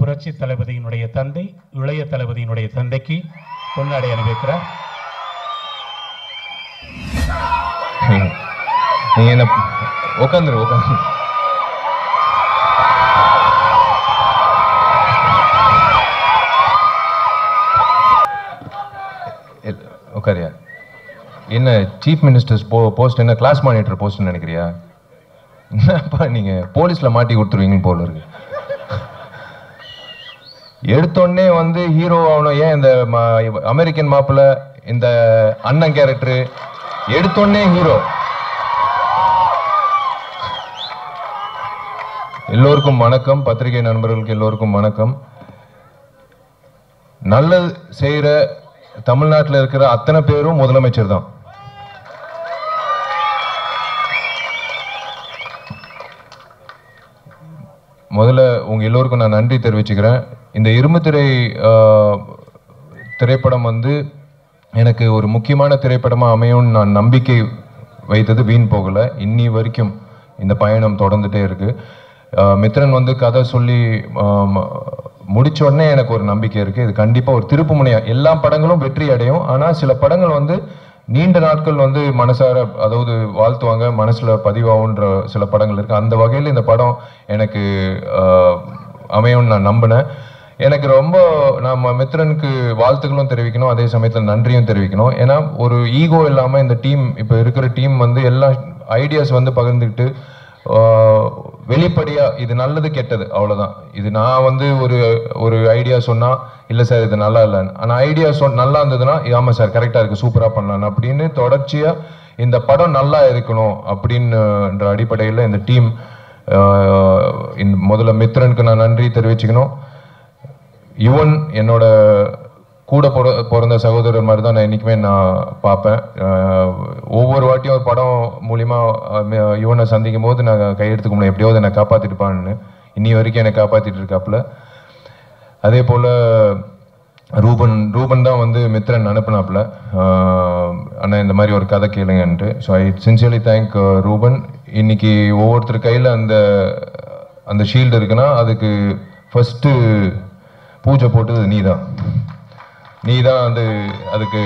புரட்சி தளபதியினுடைய தந்தை இளைய தளபதியினுடைய தந்தைக்கு பொன்னாடை அணிவிக்கிறார் நீங்க என்ன உட்காந்துரு உட்காந்து உட்காரியா என்ன சீஃப் மினிஸ்டர்ஸ் போ போஸ்ட் என்ன கிளாஸ் மானிட்டர் போஸ்ட் நினைக்கிறியா என்னப்பா நீங்க போலீஸ்ல மாட்டி கொடுத்துருவீங்க போல இருக்கு எடுத்தோடனே வந்து ஹீரோ ஆகணும் ஏன் இந்த ம- அமெரிக்கன் மாப்பிள்ள இந்த அண்ணன் கேரக்டர் எடுத்தோடனே ஹீரோ எல்லோருக்கும் வணக்கம் பத்திரிகை நண்பர்களுக்கு எல்லோருக்கும் வணக்கம் நல்லது செய்யற தமிழ்நாட்டில் இருக்கிற அத்தனை பேரும் முதலமைச்சர் தான் முதல்ல உங்க எல்லோருக்கும் நான் நன்றி தெரிவிச்சுக்கிறேன் இந்த இரும்புத்திரை ஆஹ், திரைப்படம் வந்து எனக்கு ஒரு முக்கியமான திரைப்படமா அமையும்னு நான் நம்பிக்கை வைத்தது வீண் போகல இன்னி வரைக்கும் இந்த பயணம் தொடர்ந்துட்டே இருக்கு ஆஹ், மித்ரன் வந்து கதை சொல்லி ஆம், முடிச்ச உடனே எனக்கு ஒரு நம்பிக்கை இருக்கு இது கண்டிப்பா ஒரு திருப்பு முனையா எல்லா படங்களும் வெற்றி அடையும் ஆனா சில படங்கள் வந்து நீண்ட நாட்கள் வந்து மனசார அதாவது வாழ்த்துவாங்க மனசுல பதிவாகுன்ற சில படங்கள் இருக்கு அந்த வகையில் இந்த படம் எனக்கு ஆஹ், அமையும்னு நான் நம்பினேன் எனக்கு ரொம்ப நம்ம மித்ரனுக்கு வாழ்த்துக்களும் தெரிவிக்கணும் அதே சமயத்தில் நன்றியும் தெரிவிக்கணும் ஏன்னா ஒரு ஈகோ இல்லாமல் இந்த டீம் இப்போ இருக்கிற டீம் வந்து எல்லா ஐடியாஸ் வந்து பகிர்ந்துக்கிட்டு ஆஹ், வெளிப்படையா இது நல்லது கெட்டது அவ்வளவுதான் இது நான் வந்து ஒரு ஒரு ஐடியா சொன்னா இல்ல சார் இது நல்லா இல்லைன்னு ஆனா ஐடியா சொல் நல்லா இருந்ததுன்னா ஆமா சார் கரெக்டா இருக்கு சூப்பரா பண்ணலாம் அப்படின்னு தொடர்ச்சியா இந்த படம் நல்லா இருக்கணும் அப்படின்ற அடிப்படையில் இந்த டீம் இந்த முதல்ல மித்ரனுக்கு நான் நன்றி தெரிவிச்சுக்கணும் யுவன் என்னோட கூட பிற பிறந்த சகோதரர் மாதிரி தான் நான் என்றைக்குமே நான் பார்ப்பேன் அஹ் ஒவ்வொரு வாட்டியும் ஒரு படம் மூலிமா அஹ் யுவனை சந்திக்கும் போது நான் கையெடுத்துக்க முடியும் எப்படியாவது என்னை காப்பாற்றிட்டுப்பான்னு இன்னி வரைக்கும் என்னை காப்பாற்றிட்டு இருக்காப்புல அதே போல் ரூபன் ரூபன் தான் வந்து மித்ரன் அனுப்புனாப்புல ஆஹ் அண்ணா இந்த மாதிரி ஒரு கதை கேளுங்கன்ட்டு so I sincerely thank Ruban இன்னைக்கு ஒவ்வொருத்தர் கையில் அந்த அந்த ஷீல்டு இருக்குன்னா அதுக்கு ஃபஸ்ட்டு பூஜை போட்டது நீ தான் நீ தான் வந்து அதுக்கு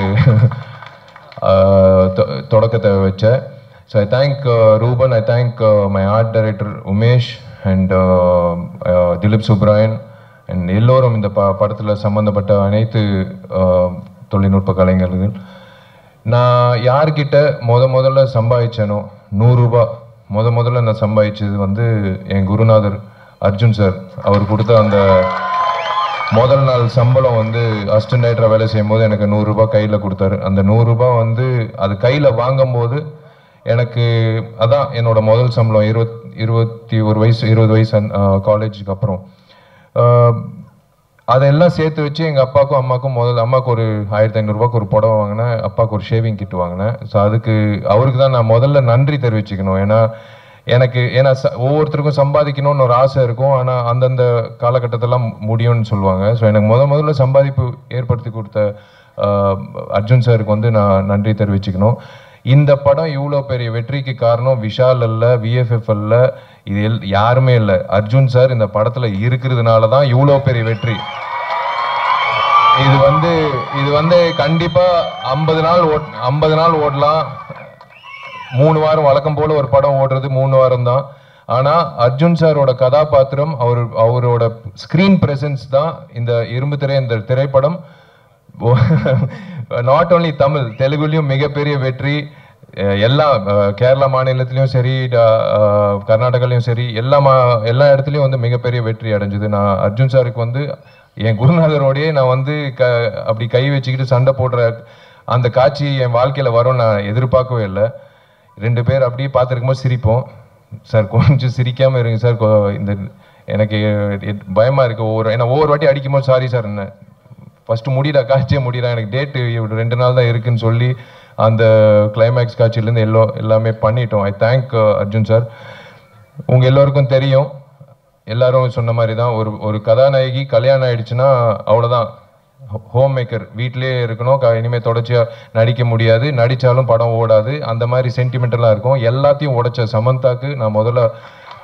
ஆஹ் தொ- தொடக்கத்தை வச்ச so I thank Ruban I thank my art director Umesh and Dileep Subrayan and எல்லோரும் இந்த ப படத்தில் சம்மந்தப்பட்ட அனைத்து ஆஹ், தொழில்நுட்ப கலைஞர்கள் நான் யார்கிட்ட முத முதல்ல சம்பாதிச்சேனோ நூறுரூபா முத முதல்ல நான் சம்பாதிச்சது வந்து என் குருநாதர் அர்ஜுன் சார் அவர் கொடுத்த அந்த முதல் நாள் சம்பளம் வந்து அசிஸ்டன்ட் டைரக்டராக வேலை செய்யும்போது எனக்கு நூறுரூபா கையில் கொடுத்தாரு அந்த நூறுரூபா வந்து அது கையில் வாங்கும்போது எனக்கு அதான் என்னோட முதல் சம்பளம் இருபத் இருபத்தி ஒரு வயசு இருபது வயசு காலேஜுக்கு அப்புறம் ஆஹ், அதெல்லாம் சேர்த்து வச்சு எங்கள் அப்பாவுக்கும் அம்மாவுக்கும் முதல்ல அம்மாவுக்கு ஒரு ஆயிரத்தி ஐநூறுரூபாக்கு ஒரு புடவை வாங்கினேன் அப்பாவுக்கு ஒரு ஷேவிங் கிட் வாங்கினேன் ஸோ அதுக்கு அவருக்கு தான் நான் முதல்ல நன்றி தெரிவிச்சுக்கணும் ஏன்னா எனக்கு ஏன்னா ச- ஒவ்வொருத்தருக்கும் சம்பாதிக்கணும்னு ஒரு ஆசை இருக்கும் ஆனால் அந்தந்த காலகட்டத்தெல்லாம் முடியும்னு சொல்லுவாங்க ஸோ எனக்கு முத முதல்ல சம்பாதிப்பு ஏற்படுத்தி கொடுத்த ஆஹ், அர்ஜுன் சாருக்கு வந்து நான் நன்றி தெரிவிச்சுக்கணும் இந்த படம் இவ்வளோ பெரிய வெற்றிக்கு காரணம் விஷால் அல்ல விஎஃப்எஃப் அல்ல இது எல் யாருமே இல்லை அர்ஜுன் சார் இந்த படத்தில் இருக்கிறதுனால தான் இவ்வளோ பெரிய வெற்றி இது வந்து இது வந்து கண்டிப்பா ஐம்பது நாள் ஓட் ஐம்பது நாள் ஓடலாம் மூணு வாரம் வழக்கம் போல ஒரு படம் ஓடுறது மூணு வாரம் தான் ஆனா அர்ஜுன் சாரோட கதாபாத்திரம் அவர் அவரோட ஸ்கிரீன் பிரசன்ஸ் தான் இந்த இரும்பு திரை இந்த திரைப்படம் நாட் only தமிழ் தெலுங்குலயும் மிகப்பெரிய வெற்றி அஹ் எல்லா அஹ் கேரளா மாநிலத்திலயும் சரி அஹ் கர்நாடகாலையும் சரி எல்லா மா எல்லா இடத்துலயும் வந்து மிகப்பெரிய வெற்றி அடைஞ்சது நான் அர்ஜுன் சாருக்கு வந்து என் குருநாதரோடயே நான் வந்து க அப்படி கை வச்சுக்கிட்டு சண்டை போடுற அந்த காட்சி என் வாழ்க்கையில வரும் நான் எதிர்பார்க்கவே இல்லை ரெண்டு பேர் அப்படியே பார்த்துருக்கும்போது சிரிப்போம் சார் கொஞ்சம் சிரிக்காம இருங்க சார் கொ- இந்த எனக்கு எ- பயமா இருக்கு ஒவ்வொரு ஏன்னா ஒவ்வொரு வாட்டி அடிக்கும்போது சாரி சார் என்ன ஃபர்ஸ்ட் முடிடா காட்சியே முடிடா எனக்கு டேட்டு ரெண்டு நாள் தான் இருக்குன்னு சொல்லி அந்த கிளைமேக்ஸ் காட்சியிலேருந்து எல்லோ எல்லாமே பண்ணிட்டோம் ஐ தேங்க் அர்ஜுன் சார் உங்க எல்லோருக்கும் தெரியும் எல்லாரும் சொன்ன மாதிரி தான் ஒரு ஒரு கதாநாயகி கல்யாணம் ஆயிடுச்சுன்னா அவ்வளோதான் ஹோம் மேக்கர் வீட்டிலேயே இருக்கணும் க- இனிமே தொடர்ச்சியா நடிக்க முடியாது நடிச்சாலும் படம் ஓடாது அந்த மாதிரி சென்டிமெண்டலாக இருக்கும் எல்லாத்தையும் உடைச்ச சமந்தாக்கு நான் முதல்ல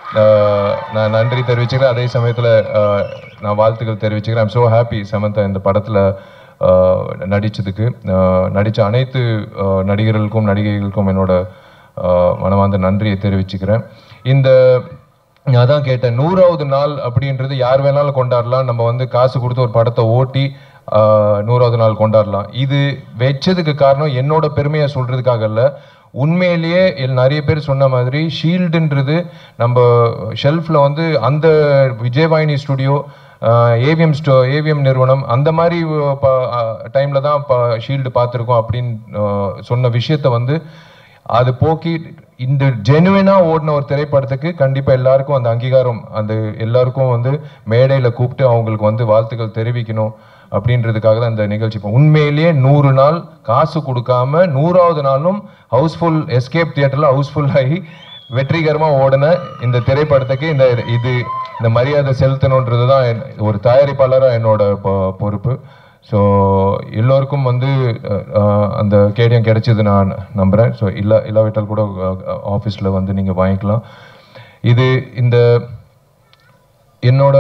ஆஹ் நான் நன்றி தெரிவிச்சுக்கிறேன் அதே சமயத்தில் நான் வாழ்த்துக்கள் தெரிவிச்சுக்கிறேன் ஐம் ஸோ ஹாப்பி சமந்தா இந்த படத்தில் நடித்ததுக்கு நடித்த அனைத்து ஆஹ் நடிகர்களுக்கும் நடிகைகளுக்கும் என்னோட ஆஹ் மனமார்ந்த நன்றியை தெரிவிச்சுக்கிறேன் இந்த நான் அதான் கேட்டேன் நூறாவது நாள் அப்படின்றது யார் வேணாலும் கொண்டாடலாம் நம்ம வந்து காசு கொடுத்து ஒரு படத்தை ஓட்டி ஆஹ் நூறாவது நாள் கொண்டாடலாம் இது வச்சதுக்கு காரணம் என்னோட பெருமையை சொல்றதுக்காக இல்ல உண்மையிலேயே எல் நிறைய பேர் சொன்ன மாதிரி ஷீல்டுன்றது நம்ம ஷெல்ஃபில் வந்து அந்த விஜயவாயினி ஸ்டுடியோ ஏவிஎம் ஸ்டோ ஏவிஎம் நிறுவனம் அந்த மாதிரி டைமில் தான் ஷீல்டு பார்த்துருக்கோம் அப்படின்னு ஆஹ் சொன்ன விஷயத்த வந்து அது போக்கி இந்த ஜெனுவினா ஓடின ஒரு திரைப்படத்துக்கு கண்டிப்பா எல்லாருக்கும் அந்த அங்கீகாரம் அந்த எல்லாருக்கும் வந்து மேடையில கூப்பிட்டு அவங்களுக்கு வந்து வாழ்த்துக்கள் தெரிவிக்கணும் அப்படின்றதுக்காக தான் இந்த நிகழ்ச்சி இப்போ உண்மையிலேயே நூறு நாள் காசு கொடுக்காம நூறாவது நாளும் ஹவுஸ்ஃபுல் எஸ்கேப் தியேட்டர்ல ஹவுஸ்ஃபுல் ஆகி வெற்றிகரமா ஓடின இந்த திரைப்படத்துக்கு இந்த இது இந்த மரியாதை செலுத்தணுன்றது தான் என்- ஒரு தயாரிப்பாளராக என்னோட பொ- பொறுப்பு ஸோ எல்லோருக்கும் வந்து அஹ், அஹ், அந்த கேடியம் கிடைச்சது நான் நம்புகிறேன் ஸோ இல்லா இல்லாவிட்டால் கூட ஆஃபீஸில் வந்து நீங்கள் வாங்கிக்கலாம் இது இந்த என்னோட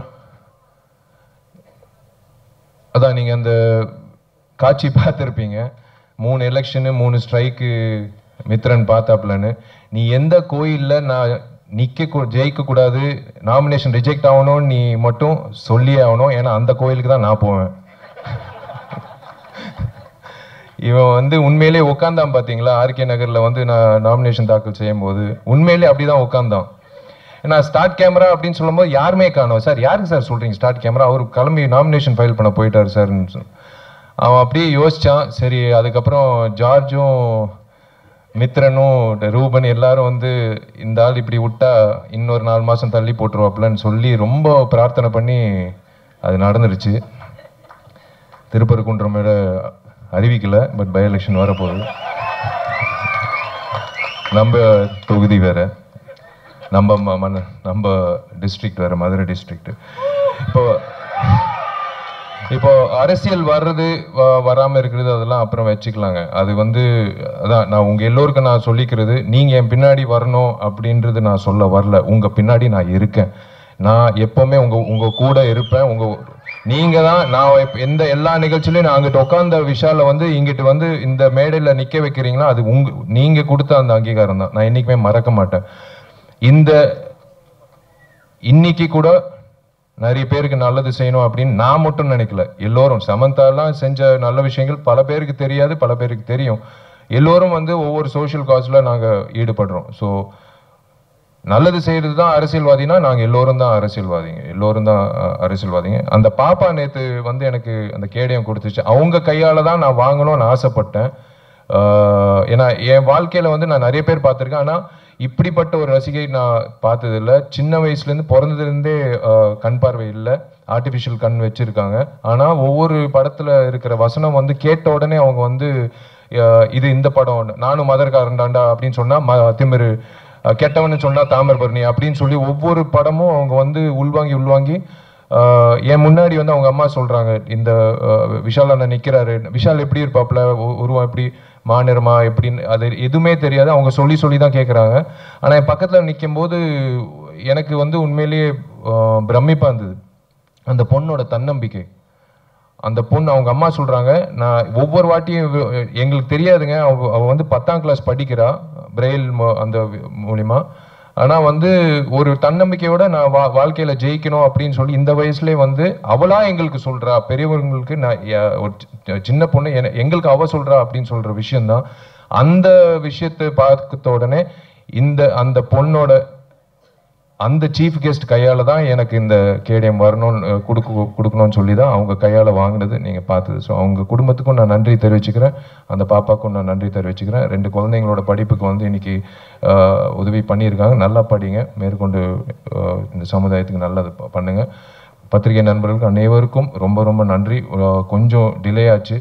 அதான் நீங்கள் அந்த காட்சி பார்த்துருப்பீங்க மூணு எலெக்ஷனு மூணு ஸ்ட்ரைக்கு மித்ரன் பார்த்தாப்லன்னு நீ எந்த கோயிலில் நான் நிற்க கூ ஜெயிக்கக்கூடாது நாமினேஷன் ரிஜெக்ட் ஆகணும்னு நீ மட்டும் சொல்லியே ஆகணும் ஏன்னா அந்த கோயிலுக்கு தான் நான் போவேன் இவன் வந்து உண்மையிலே உட்காந்தான் பாத்தீங்களா ஆர்கே நகர்ல வந்து நான் நாமினேஷன் தாக்கல் செய்யும் போது உண்மையிலே அப்படிதான் உட்காந்தான் நான் ஸ்டார்ட் கேமரா அப்படின்னு சொல்லும்போது யாருமே காணோம் சார் யாருக்கு சார் சொல்றீங்க ஸ்டார்ட் கேமரா அவர் கிளம்பி நாமினேஷன் ஃபைல் பண்ண போயிட்டாரு சார் அவன் அப்படியே யோசிச்சான் சரி அதுக்கப்புறம் ஜார்ஜும் மித்ரனும் ரூபன் எல்லாரும் வந்து இந்த ஆள் இப்படி விட்டா இன்னொரு நாலு மாசம் தள்ளி போட்டுருவாப்லன்னு சொல்லி ரொம்ப பிரார்த்தனை பண்ணி அது நடந்துருச்சு திருப்பரங்குன்றம் மேல அறிவிக்கல பட் பை எலெக்ஷன் வரப்போகுது நம்ம தொகுதி வேற நம்ம ம- மன நம்ம டிஸ்ட்ரிக்ட் வேற மதுரை டிஸ்ட்ரிக்ட் இப்போ இப்போ அரசியல் வர்றது வ- வராம இருக்கிறது அதெல்லாம் அப்புறம் வச்சுக்கலாங்க அது வந்து அதான் நான் உங்க எல்லோருக்கும் நான் சொல்லிக்கிறது நீங்க என் பின்னாடி வரணும் அப்படின்றது நான் சொல்ல வரல உங்க பின்னாடி நான் இருக்கேன் நான் எப்பவுமே உங்க உங்க கூட இருப்பேன் உங்க நீங்க தான் நான் எப்ப- எந்த எல்லா நிகழ்ச்சியிலையும் நான் அங்கிட்டு உட்கார்ந்த விஷால வந்து இங்கிட்டு வந்து இந்த மேடையில நிக்க வைக்கிறீங்களா அது உங்க நீங்க கொடுத்த அந்த அங்கீகாரம் தான் நான் என்னைக்குமே மறக்க மாட்டேன் இந்த இன்னைக்கு கூட நிறைய பேருக்கு நல்லது செய்யணும் அப்படின்னு நான் மட்டும் நினைக்கல எல்லோரும் சமந்தாலாம் செஞ்ச நல்ல விஷயங்கள் பல பேருக்கு தெரியாது பல பேருக்கு தெரியும் எல்லோரும் வந்து ஒவ்வொரு சோஷியல் காஸ்ல நாங்க ஈடுபடுறோம் ஸோ நல்லது செய்யறது தான் அரசியல்வாதினா நாங்க எல்லோரும் தான் அரசியல்வாதிங்க எல்லோரும் தான் அஹ், அரசியல்வாதிங்க அந்த பாப்பா நேத்து வந்து எனக்கு அந்த கேடயம் கொடுத்துச்சு அவங்க கையால தான் நான் வாங்கணும்னு ஆசைப்பட்டேன் ஆஹ், ஏன்னா என் வாழ்க்கையில வந்து நான் நிறைய பேர் பார்த்திருக்கேன் ஆனா இப்படிப்பட்ட ஒரு ரசிகை நான் பார்த்தது இல்ல சின்ன வயசுல இருந்து பிறந்ததுலேருந்தே கண் பார்வை இல்லை ஆர்டிஃபிஷியல் கண் வச்சிருக்காங்க ஆனா ஒவ்வொரு படத்துல இருக்கிற வசனம் வந்து கேட்ட உடனே அவங்க வந்து அஹ், இது இந்த படம் நானும் மதர்காரன் தாண்டா அப்படின்னு சொன்னா ம- திமிரு அஹ் கெட்டவன்னு சொன்னா தாமிரபரணி அப்படின்னு சொல்லி ஒவ்வொரு படமும் அவங்க வந்து உள்வாங்கி உள்வாங்கி ஆஹ் என் முன்னாடி வந்து அவங்க அம்மா சொல்றாங்க இந்த ஆஹ் விஷால் அண்ணன் நிக்கிறாரு விஷால் எப்படி இருப்பாப்ல உ- உருவம் எப்படி மாநிறமா எப்படின்னு அது எதுவுமே தெரியாது அவங்க சொல்லி சொல்லி தான் கேட்குறாங்க ஆனா என் பக்கத்துல நிற்கும் போது எனக்கு வந்து உண்மையிலேயே ஆஹ் பிரமிப்பா இருந்தது அந்த பொண்ணோட தன்னம்பிக்கை அந்த பொண்ணு அவங்க அம்மா சொல்றாங்க நான் ஒவ்வொரு வாட்டியும் இவ- எங்களுக்கு தெரியாதுங்க அவ அவ வந்து பத்தாம் கிளாஸ் படிக்கிறா பிரெயில் மு- அந்த வி- மூலியமா ஆனா வந்து ஒரு தன்னம்பிக்கையோட நான் வா வாழ்க்கையில ஜெயிக்கணும் அப்படின்னு சொல்லி இந்த வயசுலயே வந்து அவளா எங்களுக்கு சொல்றா பெரியவங்களுக்கு நான் ய- ஒரு சி- சின்ன பொண்ணு என- எங்களுக்கு அவ சொல்றா அப்படின்னு சொல்ற விஷயம்தான் அந்த விஷயத்தை பார்த்த உடனே இந்த அந்த பொண்ணோட அந்த சீஃப் கெஸ்ட் கையால தான் எனக்கு இந்த கேடிஎம் வரணும்னு அஹ், கொடுக்க கொடுக்கணும்னு சொல்லி தான் அவங்க கையால வாங்கினது நீங்க பார்த்தது ஸோ அவங்க குடும்பத்துக்கும் நான் நன்றி தெரிவிச்சுக்கிறேன் அந்த பாப்பாக்கும் நான் நன்றி தெரிவிச்சுக்கிறேன் ரெண்டு குழந்தைங்களோட படிப்புக்கு வந்து இன்னைக்கு அஹ், உதவி பண்ணியிருக்காங்க நல்லா படிங்க மேற்கொண்டு அஹ், இந்த சமுதாயத்துக்கு நல்லது ப- பண்ணுங்க பத்திரிகை நண்பர்களுக்கு அனைவருக்கும் ரொம்ப ரொம்ப நன்றி அஹ், கொஞ்சம் டிலே ஆச்சு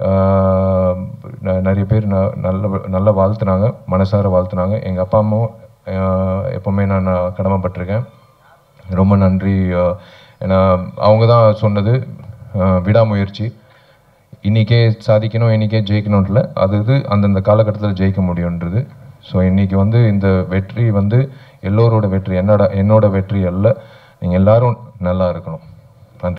ஆஹ் ந- நிறைய பேர் ந- நல்ல நல்லா வாழ்த்துனாங்க மனசார வாழ்த்துனாங்க எங்கள் அப்பா அம்மாவும் ஆஹ் எப்பவுமே நான் நான் கடமைப்பட்டிருக்கேன் ரொம்ப நன்றி ஆஹ் ஏன்னா அவங்க தான் சொன்னது ஆஹ் விடாமுயற்சி இன்னைக்கே சாதிக்கணும் இன்னைக்கே ஜெயிக்கணும்ல அது இது அந்தந்த காலகட்டத்தில் ஜெயிக்க முடியுன்றது ஸோ இன்னைக்கு வந்து இந்த வெற்றி வந்து எல்லோரோட வெற்றி என்னோட என்னோட வெற்றி அல்ல நீங்கள் எல்லாரும் நல்லா இருக்கணும்